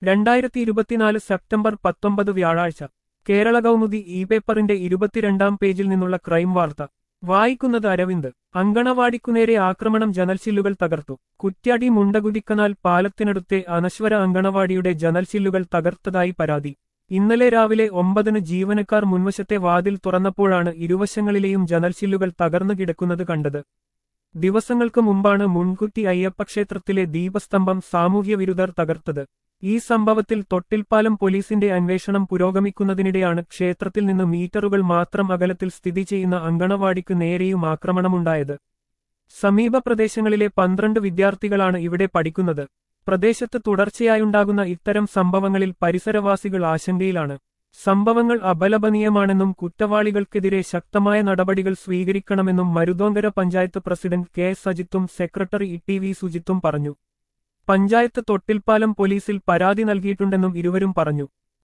രണ്ടായിരത്തി ഇരുപത്തിനാല് സെപ്റ്റംബർ പത്തൊമ്പത് വ്യാഴാഴ്ച കേരള കൗമുദി ഇ പേപ്പറിന്റെ ഇരുപത്തിരണ്ടാം പേജിൽ നിന്നുള്ള ക്രൈം വാർത്ത വായിക്കുന്നത് അരവിന്ദ് അങ്കണവാടിക്കുനേരെ ആക്രമണം ജനൽച്ചില്ലുകൾ തകർത്തു കുറ്റ്യാടി മുണ്ടകുതിക്കനാൽ പാലത്തിനടുത്തെ അനശ്വര അങ്കണവാടിയുടെ ജനൽച്ചില്ലുകൾ തകർത്തതായി പരാതി ഇന്നലെ രാവിലെ ഒമ്പതിന് ജീവനക്കാർ മുൻവശത്തെ വാതിൽ തുറന്നപ്പോഴാണ് ഇരുവശങ്ങളിലെയും ജനൽച്ചില്ലുകൾ തകർന്നു കിടക്കുന്നത് കണ്ടത് ദിവസങ്ങൾക്ക് മുമ്പാണ് മുൻകുറ്റി അയ്യപ്പക്ഷേത്രത്തിലെ ദീപസ്തംഭം സാമൂഹ്യവിരുദ്ധർ തകർത്തത് ഈ സംഭവത്തിൽ തൊട്ടിൽപ്പാലം പോലീസിന്റെ അന്വേഷണം പുരോഗമിക്കുന്നതിനിടെയാണ് ക്ഷേത്രത്തിൽ നിന്ന് മീറ്ററുകൾ മാത്രം അകലത്തിൽ സ്ഥിതി ചെയ്യുന്ന അങ്കണവാടിക്ക് നേരെയും ആക്രമണമുണ്ടായത് സമീപ പ്രദേശങ്ങളിലെ പന്ത്രണ്ട് വിദ്യാർത്ഥികളാണ് ഇവിടെ പഠിക്കുന്നത് പ്രദേശത്ത് തുടർച്ചയായുണ്ടാകുന്ന ഇത്തരം സംഭവങ്ങളിൽ പരിസരവാസികൾ ആശങ്കയിലാണ് സംഭവങ്ങൾ അപലപനീയമാണെന്നും കുറ്റവാളികൾക്കെതിരെ ശക്തമായ നടപടികൾ സ്വീകരിക്കണമെന്നും മരുതോങ്കര പഞ്ചായത്ത് പ്രസിഡന്റ് കെ സജിത്തും സെക്രട്ടറി ഇ ടി വി സുജിത്തും പറഞ്ഞു പഞ്ചായത്ത് തൊട്ടിൽപ്പാലം പോലീസിൽ പരാതി നൽകിയിട്ടുണ്ടെന്നും ഇരുവരും പറഞ്ഞു